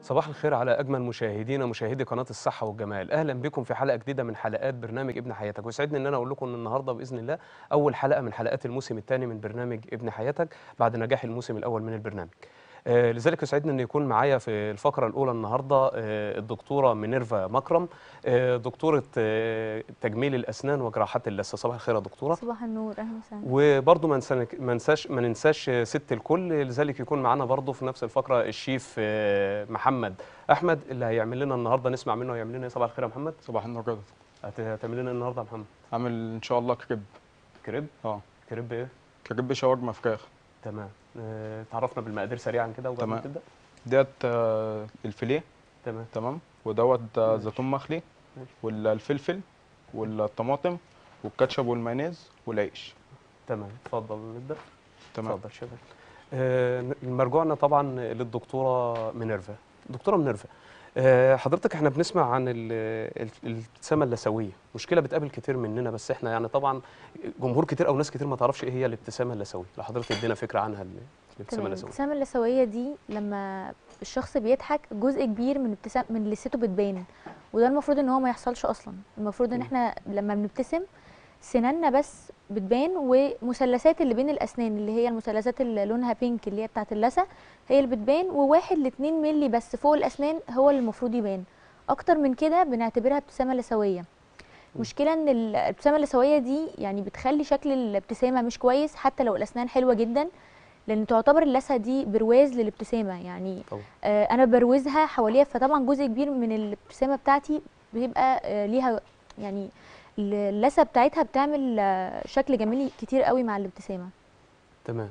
صباح الخير على اجمل مشاهدينا مشاهدي قناه الصحه والجمال اهلا بكم في حلقه جديده من حلقات برنامج ابن حياتك ويسعدني ان انا اقول لكم ان النهارده باذن الله اول حلقه من حلقات الموسم الثاني من برنامج ابن حياتك بعد نجاح الموسم الاول من البرنامج آه لذلك يسعدني ان يكون معايا في الفقره الاولى النهارده آه الدكتوره مينيرفا مكرم آه دكتوره آه تجميل الاسنان وجراحات اللثه صباح الخير يا دكتوره صباح النور اهلا وسهلا وبرضه ما ننسى- ما ننساش ما ننساش ست الكل لذلك يكون معانا برضه في نفس الفقره الشيف آه، محمد احمد اللي هيعمل لنا النهارده نسمع منه هيعمل لنا ايه صباح الخير يا محمد صباح النور كده هت- هتعمل لنا إيه النهارده يا محمد عامل ان شاء الله كريب كريب اه كريب ايه كريب شاورما فراخ تمام آه، تعرفنا بالمقادير سريعا كده وقبل ما تمام. تبدا ديت آه، الفيليه تمام تمام ودوت آه، ماشي. زيتون مخلي ماشي. والفلفل والطماطم والكاتشب والمايونيز والعيش تمام اتفضل نبدا تمام اتفضل شباب آه، مرجوعنا طبعا للدكتوره مينيرفا دكتوره مينيرفا آه، حضرتك احنا بنسمع عن ال- ال- الابتسامه اللثويه مشكله بتقابل كتير مننا بس احنا يعني طبعا جمهور كتير او ناس كتير ما تعرفش ايه هي الابتسامه اللثويه لو حضرتك تدينا فكره عنها ال- الابتسامه تمام اللثويه الابتسامه اللثويه دي لما الشخص بيضحك جزء كبير من ابتسام من لثته بتبان وده المفروض ان هو ما يحصلش اصلا المفروض ان مم. احنا لما بنبتسم سناننا بس بتبان ومثلثات اللي بين الاسنان اللي هي المثلثات اللي لونها بينك اللي هي بتاعه اللثه هي اللي بتبان وواحد لاتنين ملي بس فوق الاسنان هو اللي المفروض يبان اكتر من كده بنعتبرها ابتسامه لثويه المشكله ان الابتسامه اللثويه دي يعني بتخلي شكل الابتسامه مش كويس حتى لو الاسنان حلوه جدا لان تعتبر اللثه دي برواز للابتسامه يعني طبعا آه انا بروزها حواليها فطبعا جزء كبير من الابتسامه بتاعتي بيبقى آه ليها يعني اللثه بتاعتها بتعمل آه شكل جميل كتير قوي مع الابتسامه تمام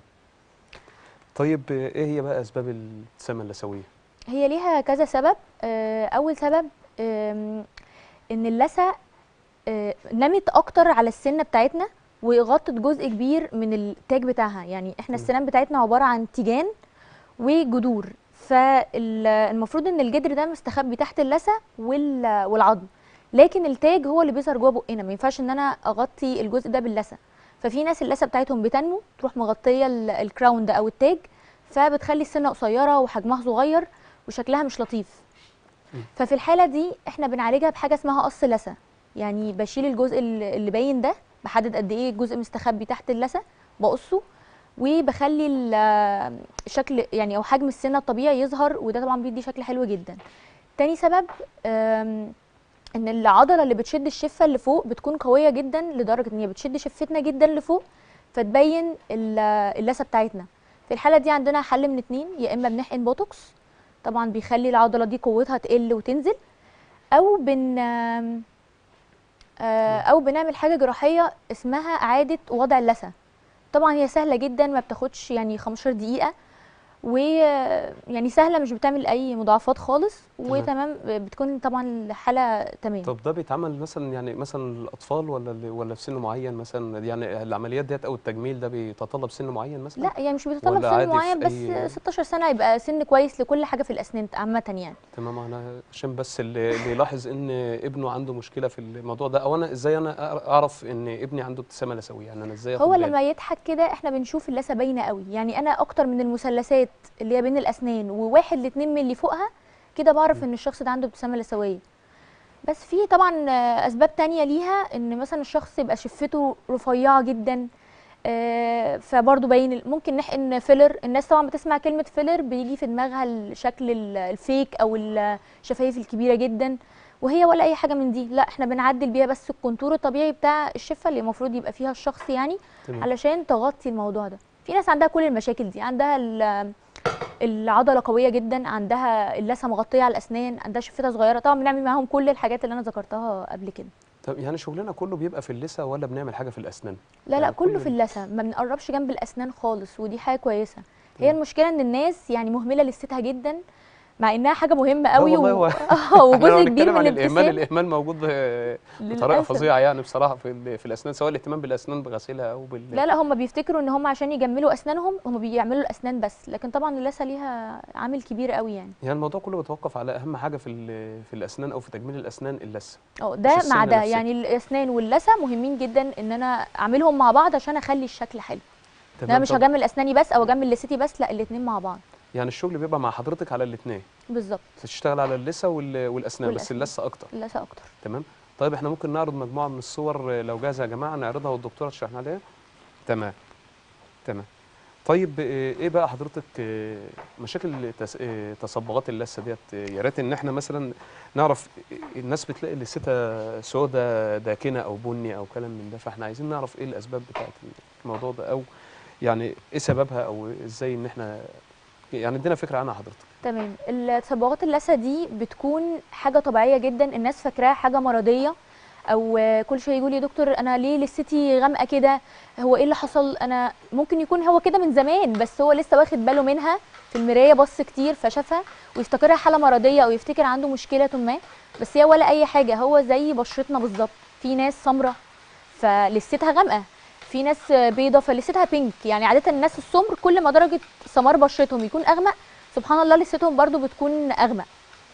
طيب آه، ايه هي بقى اسباب الابتسامه اللثويه هي ليها كذا سبب آه، اول سبب آم، ان اللثه آه، نمت اكتر على السنه بتاعتنا وغطت جزء كبير من التاج بتاعها يعني احنا مم. السنان بتاعتنا عباره عن تيجان وجذور فالمفروض ان الجدر ده مستخبي تحت اللثه وال- والعظم لكن التاج هو اللي بيظهر جوه بقنا ما ينفعش ان انا اغطي الجزء ده باللثه ففي ناس اللثه بتاعتهم بتنمو تروح مغطيه ال- الكراون ده او التاج فبتخلي السنه قصيره وحجمها صغير وشكلها مش لطيف مم. ففي الحاله دي احنا بنعالجها بحاجه اسمها قص لثه يعني بشيل الجزء اللي اللي باين ده بحدد قد ايه الجزء مستخبي تحت اللثه بقصه وبخلي ال- شكل يعني او حجم السنه الطبيعي يظهر وده طبعا بيدي شكل حلو جدا تاني سبب آم، ان العضله اللي بتشد الشفه اللي فوق بتكون قويه جدا لدرجه ان هي بتشد شفتنا جدا لفوق فتبين ال- اللثه بتاعتنا في الحاله دي عندنا حل من اتنين يا اما بنحقن بوتوكس طبعا بيخلي العضله دي قوتها تقل وتنزل او بن آم، آه، او بنعمل حاجه جراحيه اسمها اعاده وضع اللثه طبعا هي سهله جدا ما بتاخدش يعني 15 دقيقه ويعني سهله مش بتعمل اي مضاعفات خالص وتمام بتكون طبعا الحاله تمام طب ده بيتعمل مثلا يعني مثلا الاطفال ولا اللي- ولا في سن معين مثلا يعني العمليات ديت او التجميل ده بيتطلب سن معين مثلا لا يعني مش بيتطلب ولا سن عادي في معين بس أي- 16 سنه يبقى سن كويس لكل حاجه في الاسنان عامه يعني تمام انا عشان بس اللي اللي يلاحظ ان ابنه عنده مشكله في الموضوع ده او انا ازاي انا أعر- اعرف ان ابني عنده ابتسامه لثويه يعني انا ازاي هو اخد بالي؟ لما يضحك كده احنا بنشوف اللثه باينه قوي يعني انا اكتر من المثلثات اللي هي بين الاسنان وواحد لاتنين ملي فوقها كده بعرف ان الشخص ده عنده ابتسامه لثويه بس في طبعا آه، اسباب تانية ليها ان مثلا الشخص يبقى شفته رفيعه جدا آه، فبرضه باين ممكن نحقن فيلر الناس طبعا بتسمع كلمه فيلر بيجي في دماغها الشكل ال- الفيك او الشفايف الكبيره جدا وهي ولا اي حاجه من دي لا احنا بنعدل بيها بس الكونتور الطبيعي بتاع الشفه اللي المفروض يبقى فيها الشخص يعني تمام. علشان تغطي الموضوع ده في ناس عندها كل المشاكل دي عندها ال- العضله قويه جدا عندها اللثه مغطيه على الاسنان عندها شفتها صغيره طبعا بنعمل معاهم كل الحاجات اللي انا ذكرتها قبل كده طب يعني شغلنا كله بيبقى في اللثه ولا بنعمل حاجه في الاسنان لا لا يعني كله كل في اللثه ما بنقربش جنب الاسنان خالص ودي حاجه كويسه هي تمام. المشكله ان الناس يعني مهمله لثتها جدا مع انها حاجه مهمه لا قوي والله هو اه احنا لو وجزء كبير هنتكلم من عن الاهمال الابتسام الاهمال موجود ب- بطريقه للأسف. فظيعه يعني بصراحه في ال- في الاسنان سواء الاهتمام بالاسنان بغسيلها او بال لا لا هم بيفتكروا ان هم عشان يجملوا اسنانهم هم بيعملوا الاسنان بس لكن طبعا اللثه ليها عامل كبير قوي يعني يعني الموضوع كله بيتوقف على اهم حاجه في ال- في الاسنان او في تجميل الاسنان اللثه اه ده السن مع ده نفسه. يعني الاسنان واللثه مهمين جدا ان انا اعملهم مع بعض عشان اخلي الشكل حلو إن انا مش طب- هجمل اسناني بس او اجمل لثتي بس لا الاثنين مع بعض يعني الشغل بيبقى مع حضرتك على الاثنين بالظبط تشتغل على اللثه وال- والاسنان بس والأسنان. اللثه اكتر اللثه اكتر تمام طيب احنا ممكن نعرض مجموعه من الصور آه، لو جاهزه يا جماعه نعرضها والدكتوره تشرح عليها تمام تمام طيب آه، ايه بقى حضرتك آه، مشاكل تس- آه، تصبغات اللثه ديت آه، يا ريت ان احنا مثلا نعرف آه، الناس بتلاقي لثتها سودة داكنه او بني او كلام من ده فاحنا عايزين نعرف ايه الاسباب بتاعت الموضوع ده او يعني ايه سببها او ازاي ان احنا يعني ادينا فكره عنها حضرتك تمام التصبغات اللثه دي بتكون حاجه طبيعيه جدا الناس فاكراها حاجه مرضيه او آه، كل شويه يقول يا دكتور انا ليه لثتي غامقه كده هو ايه اللي حصل انا ممكن يكون هو كده من زمان بس هو لسه واخد باله منها في المرايه بص كتير فشافها ويفتكرها حاله مرضيه او يفتكر عنده مشكله ما بس هي ولا اي حاجه هو زي بشرتنا بالظبط في ناس سمراء فلثتها غامقه في ناس بيضه فلثتها بينك يعني عاده الناس السمر كل ما درجه سمار بشرتهم يكون اغمق سبحان الله لثتهم برضو بتكون اغمق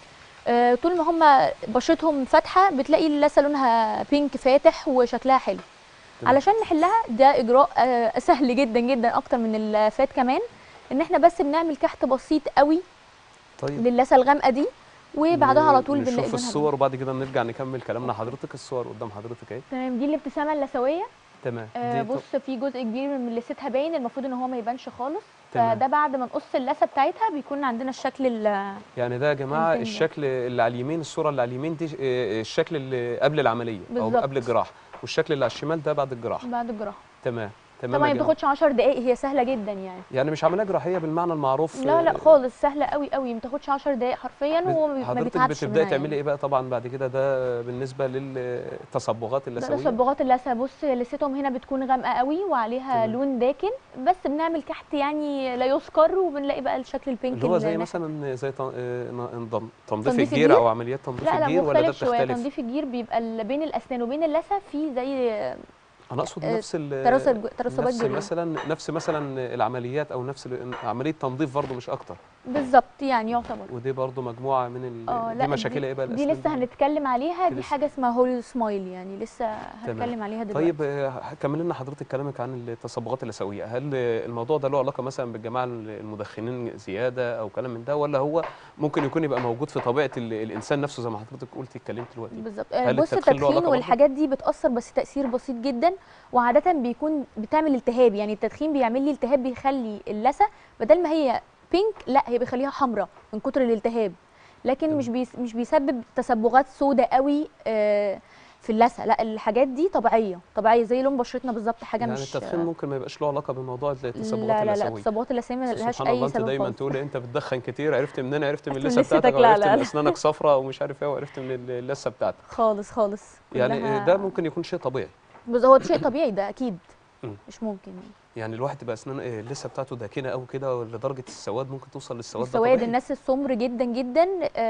آه، طول ما هم بشرتهم فاتحه بتلاقي اللثه لونها بينك فاتح وشكلها حلو تمام. علشان نحلها ده اجراء آه، سهل جدا جدا اكتر من اللي فات كمان ان احنا بس بنعمل كحت بسيط قوي طيب للثه الغامقه دي وبعدها على طول بنلاقي نشوف لونها الصور وبعد كده نرجع نكمل كلامنا حضرتك الصور قدام حضرتك اهي تمام دي الابتسامه اللثويه تمام آه، دي ط- بص في جزء كبير من لثتها باين المفروض ان هو ما يبانش خالص تمام. فده بعد ما نقص اللثه بتاعتها بيكون عندنا الشكل ال- يعني ده يا جماعه التاني ده. الشكل اللي على اليمين الصوره اللي على اليمين دي آه، الشكل اللي قبل العمليه او بالظبط. قبل الجراحه والشكل اللي على الشمال ده بعد الجراحه بعد الجراحه تمام تمام طبعا يا ما جماعة. بتاخدش 10 دقائق هي سهله جدا يعني يعني مش عمليه جراحيه بالمعنى المعروف لا لا آه، خالص سهله قوي قوي ما بتاخدش 10 دقائق حرفيا بت- وهو ما حضرتك بيتعبش بتبداي منها تعملي يعني. ايه بقى طبعا بعد كده ده بالنسبه للتصبغات ده اللثويه تصبغات اللثه بص لثتهم هنا بتكون غامقه قوي وعليها تمام. لون داكن بس بنعمل كحت يعني لا يذكر وبنلاقي بقى الشكل البينك اللي هو زي الناحية. مثلا زي تن- آه، نظام- تنظيف تنظيف الجير الجير؟ او عمليات تنظيف لا لا الجير ولا ده مختلف شويه بتختلف تنظيف الجير بيبقى ال- بين الاسنان وبين اللثه في زي انا اقصد آه، نفس ال- ترسب- ترسبات نفس جيرية. مثلا نفس مثلا العمليات او نفس ال- عمليه تنظيف برضه مش اكتر بالظبط يعني يعتبر ودي برضو مجموعه من ال... اه دي لا مشاكلها ايه بقى دي الأسنان لسه هنتكلم عليها دي دي لسه. حاجه اسمها هولي سمايل يعني لسه هتكلم عليها دلوقتي طيب آه، كمل لنا حضرتك كلامك عن التصبغات اللثويه هل آه، الموضوع ده له علاقه مثلا بالجماعه المدخنين زياده او كلام من ده ولا هو ممكن يكون يبقى موجود في طبيعه ال... الانسان نفسه زي ما حضرتك قلتي اتكلمت دلوقتي بالظبط هل بص التدخين له علاقة التدخين برضه؟ والحاجات دي بتاثر بس تاثير بسيط جدا وعاده بيكون بتعمل التهاب يعني التدخين بيعمل لي التهاب بيخلي اللثه بدل ما هي بينك لا هي بيخليها حمراء من كتر الالتهاب لكن تمام. مش بيس مش بيسبب تسبغات سوداء قوي آه، في اللثه لا الحاجات دي طبيعيه طبيعيه زي لون بشرتنا بالظبط حاجه يعني مش التدخين ممكن ما يبقاش له علاقه بموضوع التصبغات لا لا لا اللثويه التصبغات اللثويه ما لهاش سبحان اي الله انت سبب دايما خالص. تقول انت بتدخن كتير عرفت منين عرفت من عرفت من اللثه لثتك، بتاعتك لا، وعرفت لا، من لا. اسنانك صفراء ومش عارف ايه وعرفت من اللثه بتاعتك خالص خالص يعني كلها- ده ممكن يكون شيء طبيعي بس هو شيء طبيعي ده اكيد مم. مش ممكن يعني. يعني الواحد تبقى اسنان إيه اللثه بتاعته داكنه قوي كده لدرجه السواد ممكن توصل للسواد ده السواد طبيعي. الناس السمر جدا جدا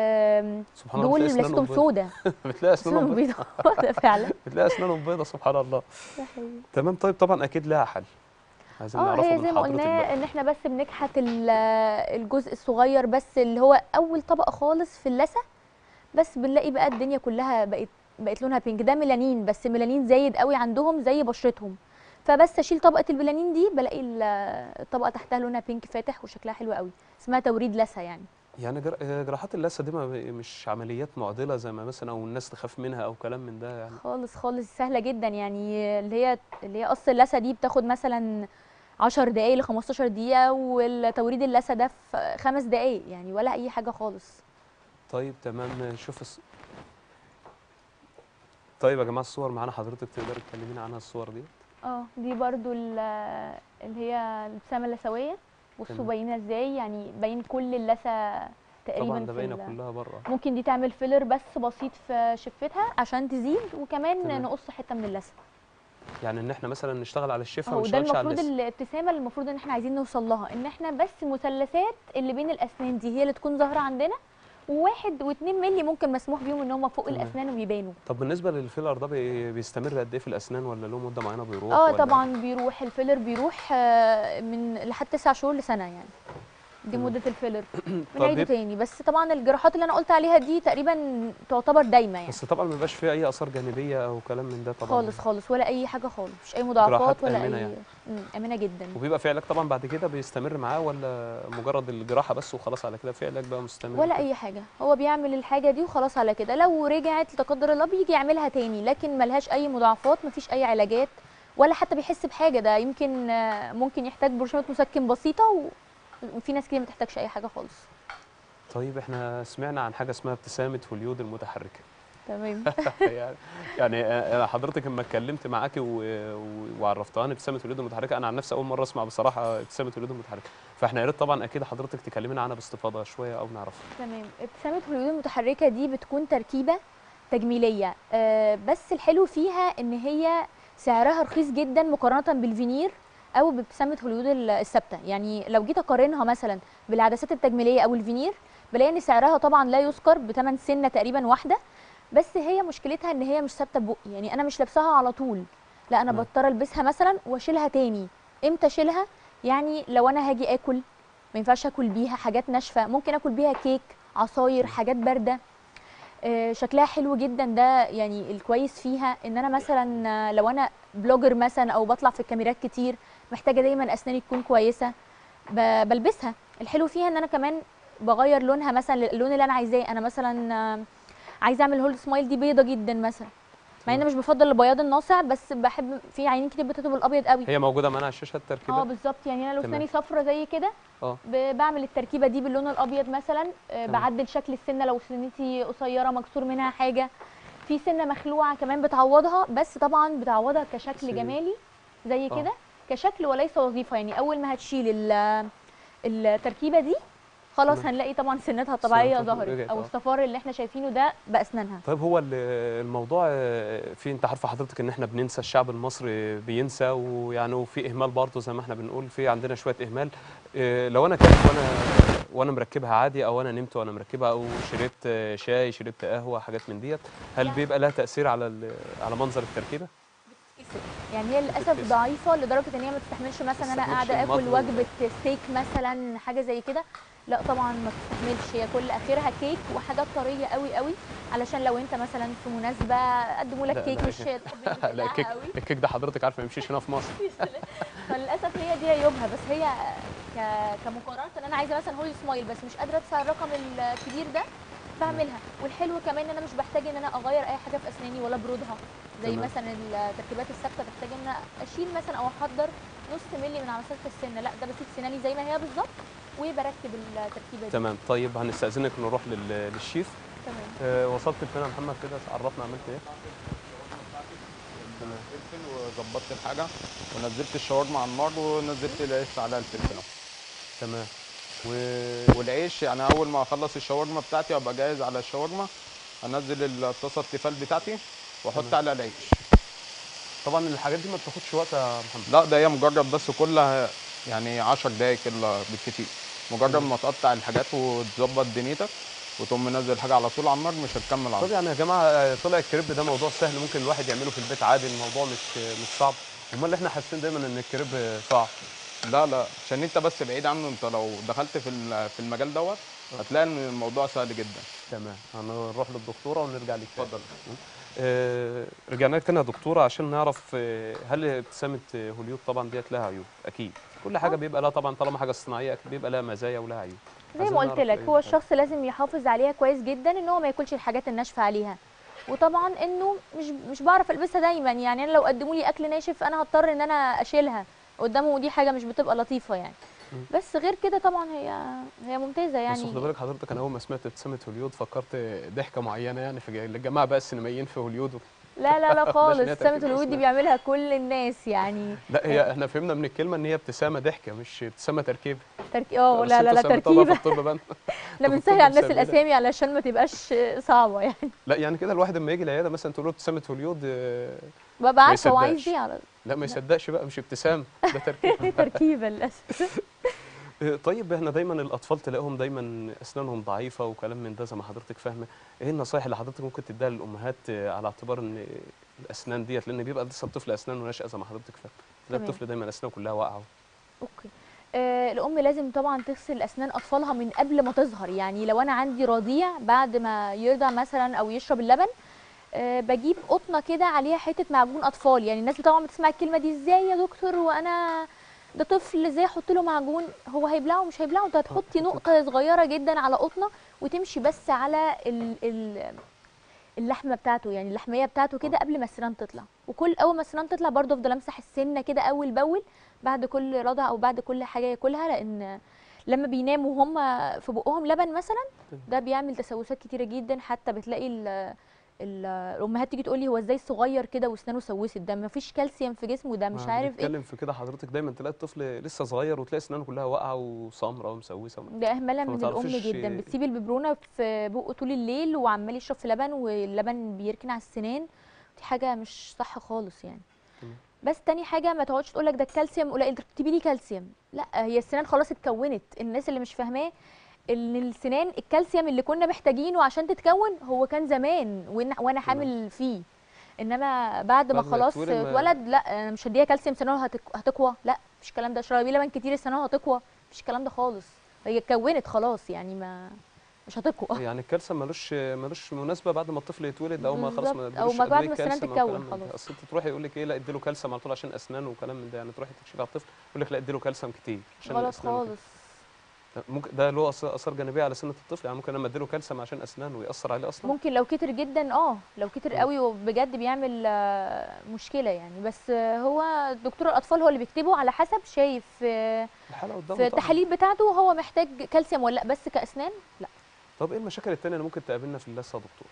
آم، سبحان الله دول بتلاقي اسنانهم لثتهم بيضة. سودا بتلاقي اسنانهم اسنانهم بيضة. بيضاء ده فعلا بتلاقي اسنانهم بيضة سبحان الله ده حقيقي. تمام طيب طبعا اكيد لها حل عايزين اه نعرفه هي من زي ما حضرتك قلنا بقى ان احنا بس بنكحت ال- الجزء الصغير بس اللي هو اول طبقه خالص في اللثه بس بنلاقي بقى الدنيا كلها بقت بقت لونها بينك ده ميلانين بس ميلانين زايد قوي عندهم زي بشرتهم فبس اشيل طبقه البلانين دي بلاقي ال- الطبقه تحتها لونها بينك فاتح وشكلها حلو قوي اسمها توريد لثه يعني يعني جر- آه، جراحات اللثه دي ما ب- مش عمليات معضله زي ما مثلا او الناس تخاف منها او كلام من ده يعني خالص خالص سهله جدا يعني اللي هي اللي هي قص اللثه دي بتاخد مثلا 10 دقايق ل 15 دقيقه والتوريد اللثه ده في خمس دقايق يعني ولا اي حاجه خالص طيب تمام شوف الص... طيب يا جماعه الصور معانا حضرتك تقدر تكلمينا عنها الصور دي اه دي برضو ال- اللي هي الابتسامه اللثويه بصوا تمام. باينه ازاي يعني باين كل اللثه تقريبا طبعا ده في باينه ال- كلها بره ممكن دي تعمل فيلر بس بسيط في شفتها عشان تزيد وكمان تمام. نقص حته من اللثه يعني ان احنا مثلا نشتغل على الشفه هو وما ده نشتغلش على المفروض اللثه الابتسامه اللي المفروض ان احنا عايزين نوصل لها ان احنا بس المثلثات اللي بين الاسنان دي هي اللي تكون ظاهره عندنا وواحد واتنين ملي ممكن مسموح بيهم ان هم فوق تمام. الاسنان وبيبانوا طب بالنسبه للفيلر ده بي... بيستمر قد ايه في الاسنان ولا له مده معينه بيروح اه ولا- طبعا بيروح الفيلر بيروح آه، من لحد تسع شهور لسنه يعني دي مم. مده الفيلر طب بنعيده يب- تاني بس طبعا الجراحات اللي انا قلت عليها دي تقريبا تعتبر دايمه يعني بس طبعا ما بيبقاش فيه اي اثار جانبيه او كلام من ده طبعا خالص خالص ولا اي حاجه خالص مش اي مضاعفات ولا آمنة اي يعني. مم، امنه جدا وبيبقى في علاج طبعا بعد كده بيستمر معاه ولا مجرد الجراحه بس وخلاص على كده في علاج بقى مستمر ولا اي حاجه هو بيعمل الحاجه دي وخلاص على كده لو رجعت لا قدر الله بيجي يعملها تاني لكن ملهاش اي مضاعفات مفيش اي علاجات ولا حتى بيحس بحاجه ده يمكن آه، ممكن يحتاج برشامه مسكن بسيطه و- وفي ناس كده ما تحتاجش اي حاجه خالص طيب احنا سمعنا عن حاجه اسمها ابتسامه هوليود المتحركه تمام يعني يعني أنا حضرتك لما اتكلمت معاكي و- و- وعرفتهاني ابتسامه هوليود المتحركه انا عن نفسي اول مره اسمع بصراحه ابتسامه هوليود المتحركه فاحنا يا ريت طبعا اكيد حضرتك تكلمينا عنها باستفاضه شويه او نعرفها تمام ابتسامه الهليود المتحركه دي بتكون تركيبه تجميليه آه، بس الحلو فيها ان هي سعرها رخيص جدا مقارنه بالفينير او بابتسامه هوليود ال- الثابته يعني لو جيت اقارنها مثلا بالعدسات التجميليه او الفينير بلاقي ان سعرها طبعا لا يذكر بثمن سنه تقريبا واحده بس هي مشكلتها ان هي مش ثابته ببقي يعني انا مش لابساها على طول لا انا مم. بضطر البسها مثلا واشيلها تاني امتى اشيلها يعني لو انا هاجي اكل ما ينفعش اكل بيها حاجات ناشفه ممكن اكل بيها كيك عصاير حاجات بارده آه، شكلها حلو جدا ده يعني الكويس فيها ان انا مثلا آه، لو انا بلوجر مثلا او بطلع في الكاميرات كتير محتاجه دايما اسناني تكون كويسه ب- بلبسها الحلو فيها ان انا كمان بغير لونها مثلا للون اللي انا عايزاه انا مثلا آه، عايزه اعمل هولد سمايل دي بيضه جدا مثلا مع ان مش بفضل البياض الناصع بس بحب في عينين كتير بتطلب الابيض قوي هي موجوده معانا على الشاشه اه التركيبه بالظبط يعني انا لو تمام. اسناني صفرة زي كده اه ب- بعمل التركيبه دي باللون الابيض مثلا آه، تمام. بعدل شكل السنه لو سنتي قصيره مكسور منها حاجه في سنه مخلوعه كمان بتعوضها بس طبعا بتعوضها كشكل بس- جمالي زي آه. كده كشكل وليس وظيفه يعني اول ما هتشيل ال- التركيبه دي خلاص تمام. هنلاقي طبعا سنتها الطبيعيه سنتها ظهرت رجعت، او آه. الصفار اللي احنا شايفينه ده باسنانها طيب هو ال- الموضوع آه، في انت عارفه حضرتك ان احنا بننسى الشعب المصري بينسى ويعني وفي اهمال برضه زي ما احنا بنقول في عندنا شويه اهمال آه، لو انا كلت وانا وانا مركبها عادي او انا نمت وانا مركبها او شربت آه، شاي شربت قهوه حاجات من ديت هل يعني- بيبقى لها تاثير على ال- على منظر التركيبه يعني هي للاسف بتتكسر. ضعيفه لدرجه ان هي ما تستحملش مثلا انا تستحملش قاعده اكل المضغ. وجبه ستيك مثلا حاجه زي كده لا طبعا ما تستحملش هي كل اخرها كيك وحاجات طريه قوي قوي علشان لو انت مثلا في مناسبه قدموا لك لا، كيك لا، مش تحب لا تبلعها الكيك قوي الكيك ده حضرتك عارفه ما يمشيش هنا في مصر فللاسف هي دي عيوبها بس هي ك... كمقارنه ان انا عايزه مثلا هولي سمايل بس مش قادره ادفع الرقم الكبير ده بعملها والحلو كمان ان انا مش بحتاج ان انا اغير اي حاجه في اسناني ولا برودها زي تمام. مثلا التركيبات الثابته بحتاج ان أنا اشيل مثلا او احضر نص ملي من على مسافه السن لا ده بسيب سناني زي ما هي بالظبط وبركب التركيبه دي تمام طيب هنستاذنك نروح لل- للشيف تمام آه، وصلت فين يا محمد كده عرفنا عملت ايه تمام الفلفل وظبطت الحاجه ونزلت الشاورما على النار ونزلت العيش على الفلفل أهو. تمام و... والعيش يعني اول ما اخلص الشاورما بتاعتي ابقى جاهز على الشاورما انزل الطاسه التيفال بتاعتي واحط تمام. عليها العيش طبعا الحاجات دي ما بتاخدش وقت يا محمد لا ده هي مجرد بس كلها يعني 10 دقايق كده بالكتير مجرد مم. ما تقطع الحاجات وتظبط دنيتك وتقوم منزل الحاجه على طول على النار مش هتكمل على طب طول يعني يا جماعه آه، طلع الكريب ده موضوع سهل ممكن الواحد يعمله في البيت عادي الموضوع مش مش صعب امال احنا حاسين دايما ان الكريب صعب لا لا عشان انت بس بعيد عنه انت لو دخلت في ال- في المجال دوت هتلاقي ان الموضوع سهل جدا تمام هنروح للدكتوره ونرجع لك تاني. آه رجعنا لك تاني يا دكتوره عشان نعرف آه، هل ابتسامه آه، هوليود طبعا ديت لها عيوب اكيد كل حاجه آه. بيبقى لها طبعا طالما حاجه صناعيه أكيد بيبقى لها مزايا ولها عيوب زي عايزين ما قلت نعرف لك إيه هو الفرق. الشخص لازم يحافظ عليها كويس جدا ان هو ما ياكلش الحاجات الناشفه عليها وطبعا انه مش مش بعرف البسها دايما يعني انا لو قدموا لي اكل ناشف انا هضطر ان انا اشيلها قدامه ودي حاجه مش بتبقى لطيفه يعني مم. بس غير كده طبعا هي هي ممتازه بس خد يعني بالك حضرتك انا اول ما سمعت ابتسامه هوليود فكرت ضحكه معينه يعني في الجماعه بقى السينمائيين في هوليود لا لا لا بلاش خالص إن هي ابتسامه تركيب الورود دي أسنان. بيعملها كل الناس يعني لا هي احنا فهمنا من الكلمه ان هي ابتسامه ضحكه مش ابتسامه تركيب تركي اه بس لا لا لا انتوا سميتوها بقى في تركيبه الطب بقى احنا في بنسهل الطب على الناس مسمينها. الاسامي علشان ما تبقاش صعبه يعني لا يعني كده الواحد لما يجي العياده مثلا تقول له ابتسامه هوليود آه، ببقى عارفه هو يصدقش. عايز ايه على لا ما يصدقش بقى مش ابتسام ده تركيب تركيبه للاسف آه، طيب احنا دايما الاطفال تلاقيهم دايما اسنانهم ضعيفه وكلام من ده زي ما حضرتك فاهمه ايه النصايح اللي حضرتك ممكن تديها للامهات آه، على اعتبار ان الاسنان ديت لان بيبقى لسه الطفل اسنانه ناشئه زي ما حضرتك فاهمه تلاقي تمام. الطفل دايما اسنانه كلها واقعه اوكي آه، الام لازم طبعا تغسل اسنان اطفالها من قبل ما تظهر يعني لو انا عندي رضيع بعد ما يرضع مثلا او يشرب اللبن آه، بجيب قطنه كده عليها حته معجون اطفال يعني الناس طبعا بتسمع الكلمه دي ازاي يا دكتور وانا ده طفل ازاي احط له معجون هو هيبلعه مش هيبلعه انت هتحطي نقطه صغيره جدا على قطنه وتمشي بس على ال ال اللحمه بتاعته يعني اللحميه بتاعته كده قبل ما السنان تطلع وكل اول ما السنان تطلع برضه افضل امسح السنه كده اول باول بعد كل رضع او بعد كل حاجه ياكلها لان لما بيناموا هم في بقهم لبن مثلا ده بيعمل تسوسات كتيره جدا حتى بتلاقي ال ال الامهات تيجي تقول لي هو ازاي الصغير كده واسنانه سوست ده ما فيش كالسيوم في جسمه ده مش ما عارف ايه بنتكلم في كده حضرتك دايما تلاقي الطفل لسه صغير وتلاقي اسنانه كلها واقعه وسمراء ومسوسه ده اهمله فما من الام تعرفيش جدا بتسيب الببرونه في بقه طول الليل وعمال يشرب في لبن واللبن بيركن على السنان دي حاجه مش صح خالص يعني تمام. بس تاني حاجه ما تقعدش تقول لك ده الكالسيوم قليل انت بتكتبي لي كالسيوم لا هي السنان خلاص اتكونت الناس اللي مش فاهماه ان السنان الكالسيوم اللي كنا محتاجينه عشان تتكون هو كان زمان وإن- وانا حامل فيه انما بعد ما بعد ما خلاص يتولد ما- اتولد لا انا مش هديها كالسيوم سنانها هتك- هتقوى لا مفيش الكلام ده اشربي لبن كتير سنانها هتقوى مفيش الكلام ده خالص هي اتكونت خلاص يعني ما مش هتقوى يعني الكالسيوم ملوش ملوش مناسبه بعد ما الطفل يتولد او ما خلاص ما بالظبط. أو ادلوش ما بعد أدوية ما السنان كالسيوم أو تتكون كلام من ده. خلاص. اصل انت تروحي يقول لك ايه لا اديله كالسيوم على طول عشان اسنانه وكلام من ده يعني تروحي تكشفي على الطفل يقول لك لا اديله كالسيوم كتير عشان غلط أسنانه كده. خالص ممكن ده له أث- اثار جانبيه على سنه الطفل يعني ممكن لما اديله كالسيوم عشان اسنانه ويأثر عليه اصلا ممكن لو كتر جدا اه لو كتر مم. قوي وبجد بيعمل آه، مشكله يعني بس آه، هو دكتور الاطفال هو اللي بيكتبه على حسب شايف آه، الحاله قدامه في طبعاً. التحاليل بتاعته هو محتاج كالسيوم ولا لا بس كاسنان لا طب ايه المشاكل التانية اللي ممكن تقابلنا في اللثه يا دكتور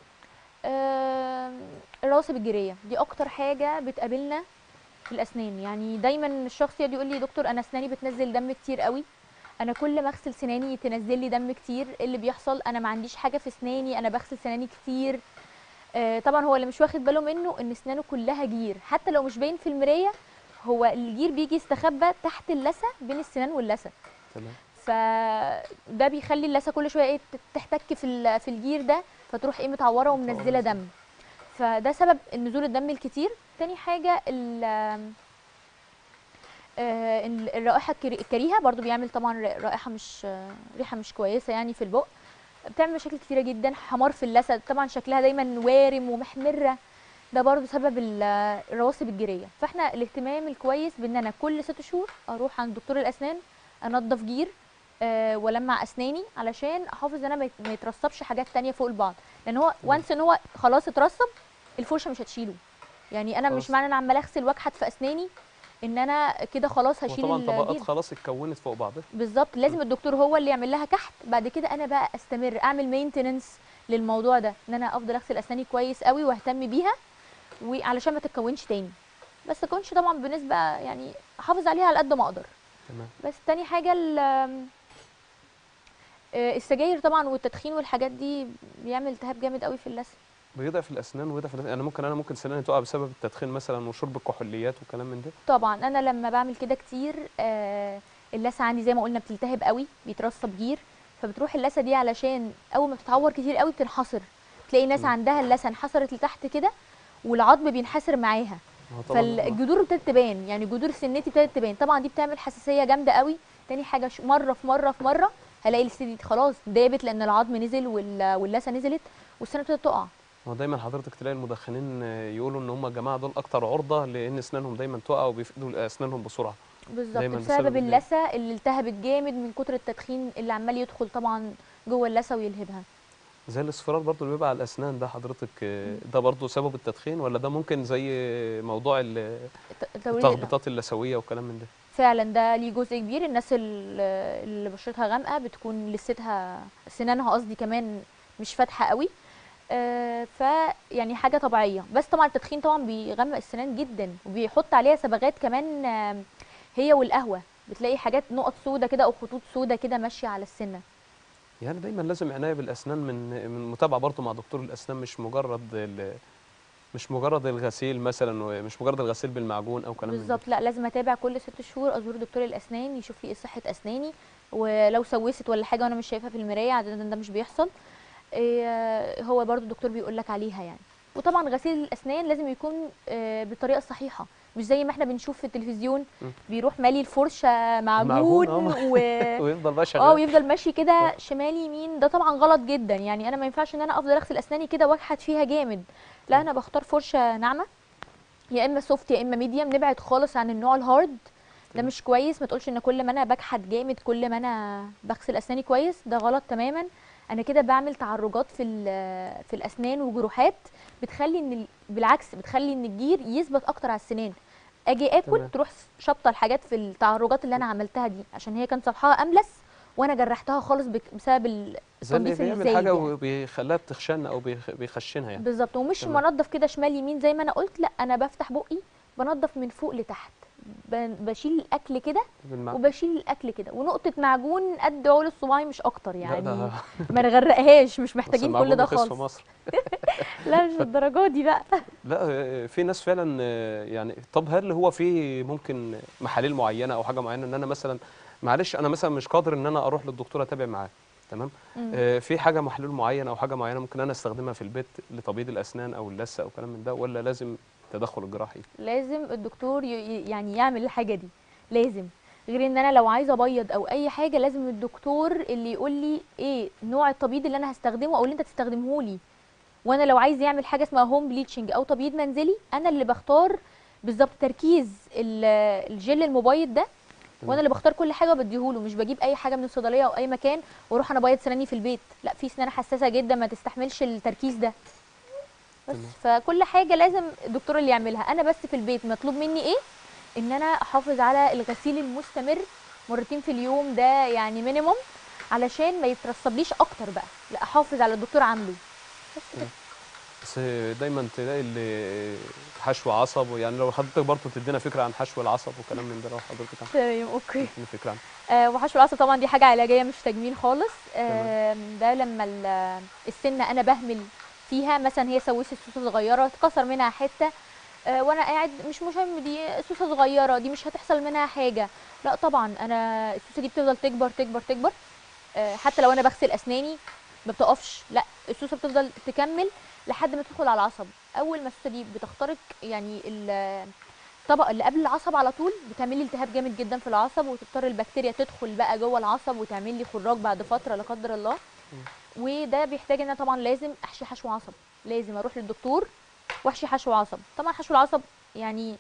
آه، الرواسب الجيريه دي اكتر حاجه بتقابلنا في الاسنان يعني دايما الشخص يقعد يقول لي دكتور انا اسناني بتنزل دم كتير قوي انا كل ما اغسل سناني تنزل لي دم كتير إيه اللي بيحصل انا ما عنديش حاجه في اسناني انا بغسل سناني كتير آه، طبعا هو اللي مش واخد باله منه ان اسنانه كلها جير حتى لو مش باين في المرايه هو الجير بيجي يستخبى تحت اللثه بين السنان واللثه تمام فده بيخلي اللثه كل شويه ايه تحتك في ال- في الجير ده فتروح ايه متعوره ومنزله متعورة. دم فده سبب نزول الدم الكتير تاني حاجه ال آه، ال- الرائحه الكري- الكريهه برضو بيعمل طبعا ر- رائحه مش آه، ريحه مش كويسه يعني في البق بتعمل مشاكل كتيره جدا حمار في اللثه طبعا شكلها دايما وارم ومحمره ده برضو سبب ال- الرواسب الجيريه فاحنا الاهتمام الكويس بان انا كل ست شهور اروح عند دكتور الاسنان انضف جير آه، والمع اسناني علشان احافظ ان انا ما يت- ما يترسبش حاجات تانية فوق البعض لان هو وانس ان هو خلاص اترسب الفرشه مش هتشيله يعني انا خلاص. مش معنى ان انا عمال اغسل واكحت في اسناني ان انا كده خلاص هشيل وطبعا طبقات الجير خلاص اتكونت فوق بعضها بالظبط لازم الدكتور هو اللي يعمل لها كحت بعد كده انا بقى استمر اعمل مينتننس للموضوع ده ان انا افضل اغسل اسناني كويس قوي واهتم بيها وعلشان ما تتكونش تاني بس تكونش طبعا بنسبه يعني احافظ عليها على قد ما اقدر تمام بس تاني حاجه ال- آه، السجاير طبعا والتدخين والحاجات دي بيعمل التهاب جامد قوي في اللثه بيضعف الاسنان ويضعف الأسنان. انا ممكن انا ممكن سناني تقع بسبب التدخين مثلا وشرب الكحوليات وكلام من ده طبعا انا لما بعمل كده كتير آه، اللثه عندي زي ما قلنا بتلتهب قوي بيترسب جير فبتروح اللثه دي علشان اول ما بتتعور كتير قوي بتنحصر تلاقي ناس م. عندها اللثه انحصرت لتحت كده والعظم بينحسر معاها ما هو طبعاً- فالجذور ابتدت تبان يعني جذور سنتي ابتدت تبان طبعا دي بتعمل حساسيه جامده قوي تاني حاجه ش- مره في مره في مره هلاقي لسه دي خلاص دابت لان العظم نزل وال- واللثه نزلت والسنه ابتدت تقع ما هو دايما حضرتك تلاقي المدخنين آه، يقولوا ان هم الجماعه دول اكتر عرضه لان اسنانهم دايما تقع وبيفقدوا اسنانهم بسرعه بالظبط دايماً بسبب بسبب ال- اللثه اللي التهبت جامد من كتر التدخين اللي عمال يدخل طبعا جوه اللثه ويلهبها زي الاصفرار برضو اللي بيبقى على الاسنان ده حضرتك آه، ده برضو سبب التدخين ولا ده ممكن زي موضوع ال- الت- التوريد ال- التخبيطات اللثويه وكلام من ده فعلا ده ليه جزء كبير الناس ال- اللي بشرتها غامقه بتكون لثتها سنانها قصدي كمان مش فاتحه قوي آه، ف يعني حاجه طبيعيه بس طبعا التدخين طبعا بيغمق السنان جدا وبيحط عليها صبغات كمان آه، هي والقهوه بتلاقي حاجات نقط سودة كده او خطوط سودة كده ماشيه على السنه يعني دايما لازم عنايه بالاسنان من من متابعه برضو مع دكتور الاسنان مش مجرد ال- مش مجرد الغسيل مثلا ومش مجرد الغسيل بالمعجون او كلام من ده بالظبط لا لازم اتابع كل ست شهور ازور دكتور الاسنان يشوف لي ايه صحه اسناني ولو سوست ولا حاجه وانا مش شايفها في المرايه عاده ده مش بيحصل إيه هو برضو الدكتور بيقول لك عليها يعني وطبعا غسيل الاسنان لازم يكون آه، بالطريقه الصحيحه مش زي ما احنا بنشوف في التلفزيون مم. بيروح مالي الفرشه معجون معجون، و... ويفضل بقى اه شغال ويفضل ماشي كده شمال يمين ده طبعا غلط جدا يعني انا ما ينفعش ان انا افضل اغسل اسناني كده واكحت فيها جامد لا انا بختار فرشه ناعمه يا اما سوفت يا اما ميديم نبعد خالص عن النوع الهارد ده تمام. مش كويس ما تقولش ان كل ما انا بكحت جامد كل ما انا بغسل اسناني كويس ده غلط تماما انا كده بعمل تعرجات في ال- في الاسنان وجروحات بتخلي ان ال- بالعكس بتخلي ان الجير يثبت اكتر على السنان اجي اكل تمام. تروح شابطه الحاجات في التعرجات اللي انا عملتها دي عشان هي كان سطحها املس وانا جرحتها خالص بك- بسبب ال- زي اللي التنظيف بيعمل الزايد حاجه يعني. وبيخليها بتخشن او بيخ- بيخشنها يعني بالظبط ومش تمام. منضف كده شمال يمين زي ما انا قلت لا انا بفتح بقي بنضف من فوق لتحت ب- بشيل الاكل كده بالمع... وبشيل الاكل كده ونقطه معجون قد عول الصباعي مش اكتر لا يعني ده ما نغرقهاش مش بس محتاجين المعجون كل ده رخيص في خالص مصر لا مش الدرجات دي بقى لا آه، في ناس فعلا آه، يعني طب هل هو في ممكن محاليل معينه او حاجه معينه ان انا مثلا معلش انا مثلا مش قادر ان انا اروح للدكتور اتابع معاه تمام مم. آه، في حاجه محلول معين او حاجه معينه ممكن انا استخدمها في البيت لتبييض الاسنان او اللثه او كلام من ده ولا لازم التدخل الجراحي لازم الدكتور ي- ي- يعني يعمل الحاجه دي لازم غير ان انا لو عايزه ابيض او اي حاجه لازم الدكتور اللي يقول لي ايه نوع التبييض اللي انا هستخدمه او اللي انت تستخدمه لي وانا لو عايز يعمل حاجه اسمها هوم بليتشنج او تبييض منزلي انا اللي بختار بالظبط تركيز ال- الجل المبيض ده وانا اللي بختار كل حاجه وبديهوله مش بجيب اي حاجه من الصيدليه او اي مكان واروح انا ابيض سناني في البيت لا في سنان حساسه جدا ما تستحملش التركيز ده بس تمام. فكل حاجه لازم الدكتور اللي يعملها انا بس في البيت مطلوب مني ايه ان انا احافظ على الغسيل المستمر مرتين في اليوم ده يعني مينيموم علشان ما يترسبليش اكتر بقى لا احافظ على الدكتور عامله بس كده بس دايما تلاقي اللي حشو عصب يعني لو حضرتك برضه تدينا فكره عن حشو العصب وكلام من ده لو حضرتك عن تمام اوكي تدينا فكره عن آه وحشو العصب طبعا دي حاجه علاجيه مش تجميل خالص آه ده لما ال- السنه انا بهمل فيها مثلا هي سوست سوسه صغيره اتكسر منها حته آه وانا قاعد مش مهم دي سوسه صغيره دي مش هتحصل منها حاجه لا طبعا انا السوسه دي بتفضل تكبر تكبر تكبر آه حتى لو انا بغسل اسناني ما بتقفش لا السوسه بتفضل تكمل لحد ما تدخل على العصب اول ما السوسه دي بتخترق يعني ال- الطبقه اللي قبل العصب على طول بتعمل لي التهاب جامد جدا في العصب وتضطر البكتيريا تدخل بقى جوه العصب وتعمل لي خراج بعد فتره لا قدر الله وده بيحتاج ان انا طبعا لازم احشي حشو عصب لازم اروح للدكتور واحشي حشو عصب طبعا حشو العصب يعني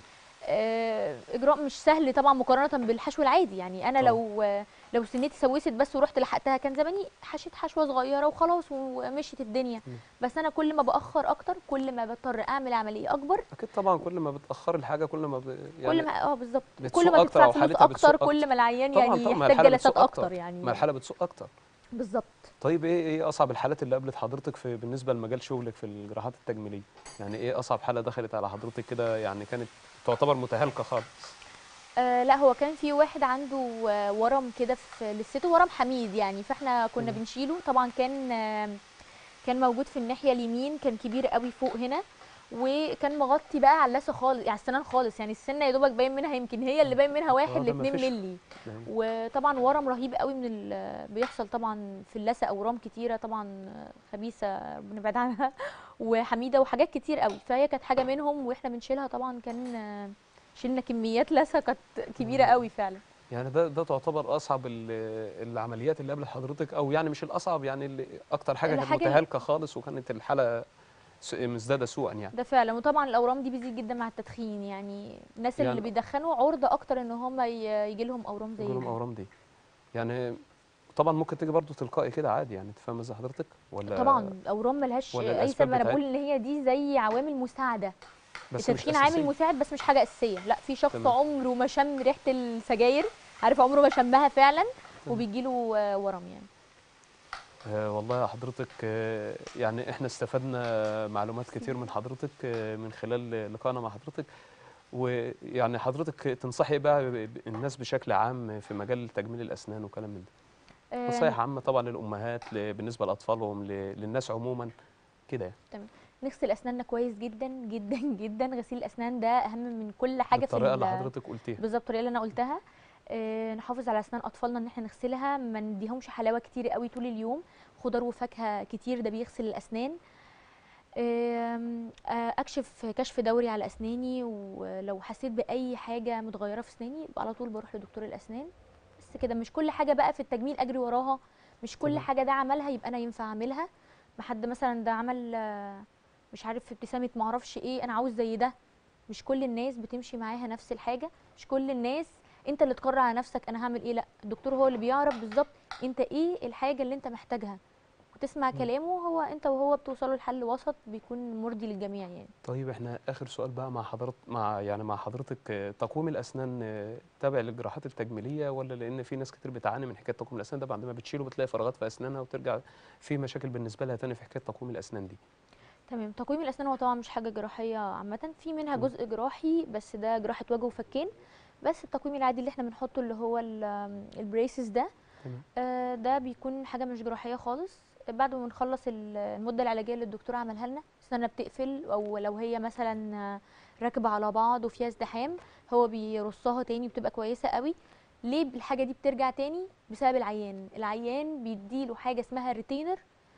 آه، اجراء مش سهل طبعا مقارنه بالحشو العادي يعني انا طبعاً. لو لو سنتي سوست بس ورحت لحقتها كان زماني حشيت حشوه صغيره وخلاص ومشيت الدنيا مم. بس انا كل ما باخر اكتر كل ما بضطر اعمل عمليه اكبر اكيد طبعا كل ما بتاخر الحاجه كل ما ب... يعني كل ما اه بالظبط بتسوق كل ما أكتر تدفع أو فلوس حالتها بتسوق اكتر كل أكتر. ما العيان طبعا يعني طبعا ما يحتاج الحاله جلسات بتسوق اكتر ما يعني الحاله بتسوق اكتر بالظبط طيب ايه ايه اصعب الحالات اللي قابلت حضرتك في بالنسبه لمجال شغلك في الجراحات التجميليه يعني ايه اصعب حاله دخلت على حضرتك كده يعني كانت تعتبر متهالكه خالص آه لا هو كان في واحد عنده آه ورم كده في لسته ورم حميد يعني فاحنا كنا مم. بنشيله طبعا كان آه كان موجود في الناحيه اليمين كان كبير قوي فوق هنا وكان مغطي بقى على اللثه خالص يعني السنان خالص يعني السنه يا دوبك باين منها يمكن هي اللي باين منها واحد ده ل 2 مفيش. مللي يعني وطبعا ورم رهيب قوي من ال- بيحصل طبعا في اللثه اورام كتيره طبعا خبيثه ربنا يبعد عنها وحميده وحاجات كتير قوي فهي كانت حاجه منهم واحنا بنشيلها طبعا كان آه، شلنا كميات لثه كانت كبيره مم. قوي فعلا يعني ده ده تعتبر اصعب ال- العمليات اللي قابلت حضرتك او يعني مش الاصعب يعني اللي اكتر حاجه كانت الحاجة اللي- متهالكه خالص وكانت الحاله س- مزداده سوءا يعني ده فعلا وطبعا الاورام دي بتزيد جدا مع التدخين يعني الناس اللي يعني- بيدخنوا عرضه اكتر ان هم يجي لهم اورام زي جالهم دي. اورام دي يعني طبعا ممكن تيجي برضو تلقائي كده عادي يعني تفهم ازاي حضرتك ولا طبعا الاورام ملهاش ولا اي الأسباب سبب انا بتاعتها؟ بقول ان هي دي زي عوامل مساعده بس مش التدخين عامل أساسية. مساعد بس مش حاجه اساسيه لا في شخص تمام. عمره ما شم ريحه السجاير عارف عمره ما شمها فعلا وبيجيله آه، ورم يعني آه والله يا حضرتك آه يعني احنا استفدنا معلومات كتير من حضرتك آه من خلال لقائنا مع حضرتك ويعني حضرتك تنصحي بقى ب- ب- الناس بشكل عام في مجال تجميل الاسنان وكلام من ده آه، نصايح عامه طبعا للامهات ل- بالنسبه لاطفالهم ل- للناس عموما كده يعني نغسل اسناننا كويس جدا جدا جدا غسيل الاسنان ده اهم من كل حاجه في بالطريقه اللي ال- حضرتك قلتيها بالظبط الطريقه اللي انا قلتها آه، نحافظ على اسنان اطفالنا ان احنا نغسلها ما نديهمش حلاوه كتير قوي طول اليوم خضار وفاكهه كتير ده بيغسل الاسنان آم، آه، اكشف كشف دوري على اسناني ولو حسيت باي حاجه متغيره في اسناني يبقى على طول بروح لدكتور الاسنان بس كده مش كل حاجه بقى في التجميل اجري وراها مش كل تمام. حاجه ده عملها يبقى انا ينفع اعملها ما حد مثلا ده عمل آه، مش عارف ابتسامه معرفش ايه انا عاوز زي ده مش كل الناس بتمشي معاها نفس الحاجه مش كل الناس انت اللي تقرر على نفسك انا هعمل ايه لا الدكتور هو اللي بيعرف بالظبط انت ايه الحاجه اللي انت محتاجها وتسمع مم. كلامه هو انت وهو بتوصلوا لحل وسط بيكون مرضي للجميع يعني طيب احنا اخر سؤال بقى مع حضرتك مع يعني مع حضرتك آه، تقويم الاسنان آه، تابع للجراحات التجميليه ولا لان في ناس كتير بتعاني من حكايه تقويم الاسنان ده بعد ما بتشيله بتلاقي فراغات في اسنانها وترجع في مشاكل بالنسبه لها تاني في حكايه تقويم الاسنان دي تمام تقويم الاسنان هو طبعا مش حاجه جراحيه عامه في منها مم. جزء جراحي بس ده جراحه وجه وفكين بس التقويم العادي اللي احنا بنحطه اللي هو ال- البريسز ده تمام آه، ده بيكون حاجه مش جراحيه خالص بعد ما بنخلص ال- المده العلاجيه اللي الدكتور عملها لنا سنه بتقفل او لو هي مثلا آه، راكبه على بعض وفيها ازدحام هو بيرصها تاني بتبقى كويسه قوي ليه الحاجه دي بترجع تاني بسبب العيان العيان بيديله حاجه اسمها ريتينر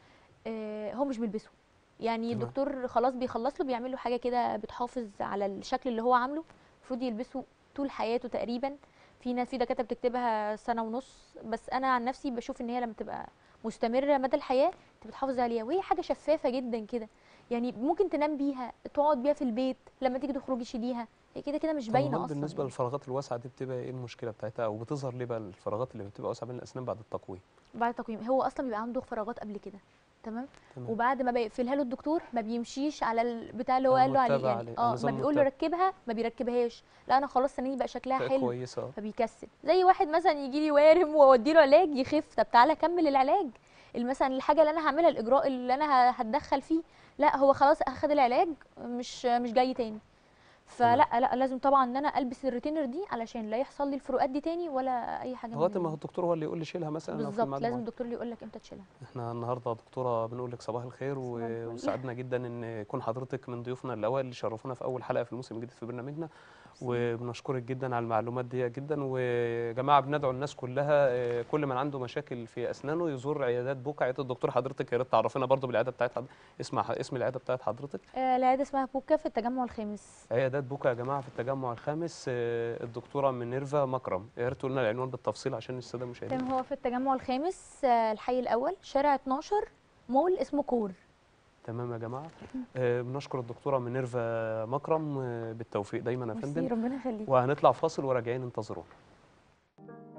هو مش بيلبسه يعني تمام. الدكتور خلاص بيخلص له بيعمل له حاجه كده بتحافظ على الشكل اللي هو عامله المفروض يلبسه طول حياته تقريبا في ناس في دكاتره بتكتبها سنه ونص بس انا عن نفسي بشوف ان هي لما تبقى مستمره مدى الحياه انت بتحافظ عليها وهي حاجه شفافه جدا كده يعني ممكن تنام بيها تقعد بيها في البيت لما تيجي تخرجي شيليها هي كده كده مش طب باينه أمال اصلا بالنسبه يعني. للفراغات الواسعه دي بتبقى ايه المشكله بتاعتها او بتظهر ليه بقى الفراغات اللي بتبقى واسعه بين الاسنان بعد التقويم بعد التقويم هو اصلا بيبقى عنده فراغات قبل كده تمام تمام وبعد ما بيقفلها له الدكتور ما بيمشيش على البتاع اللي هو قال له عليه المتبع يعني عليه، اه ما النظام بيقول له المتبع. ركبها ما بيركبهاش لا انا خلاص سناني بقى شكلها بقت حلو كويسه آه. فبيكسل زي واحد مثلا يجي لي وارم واودي له علاج يخف طب تعالى كمل العلاج مثلا الحاجه اللي انا هعملها الاجراء اللي انا ه- هتدخل فيه لا هو خلاص اخد العلاج مش مش جاي تاني فلا لا لازم طبعا ان انا البس الريتينر دي علشان لا يحصل لي الفروقات دي تاني ولا اي حاجه لغايه من ما هو الدكتور هو اللي يقول لي شيلها مثلا لو في بالظبط ميعاد لازم معين. الدكتور اللي يقول لك امتى تشيلها احنا النهارده يا دكتوره بنقول لك صباح الخير صباح و- الفل. وسعدنا جدا ان يكون حضرتك من ضيوفنا الاوائل اللي شرفونا في اول حلقه في الموسم الجديد في برنامجنا وبنشكرك جدا على المعلومات دي جدا ويا جماعه بندعو الناس كلها اه، كل من عنده مشاكل في اسنانه يزور عيادات بوكا عياده الدكتور حضرتك يا ريت تعرفينا برضو بالعياده بتاعت حضرتك اسم اسم العياده بتاعت حضرتك آه، العياده اسمها بوكا في التجمع الخامس عيادات بوكا يا جماعه في التجمع الخامس اه، الدكتوره منيرفا مكرم يا ريت تقول لنا العنوان بالتفصيل عشان الساده المشاهدين تمام هو في التجمع الخامس آه، الحي الاول شارع 12 مول اسمه كور تمام يا جماعه آه، بنشكر الدكتوره منيرفا مكرم آه، بالتوفيق دايما يا ميرسي فندم ربنا يخليك وهنطلع فاصل وراجعين انتظرونا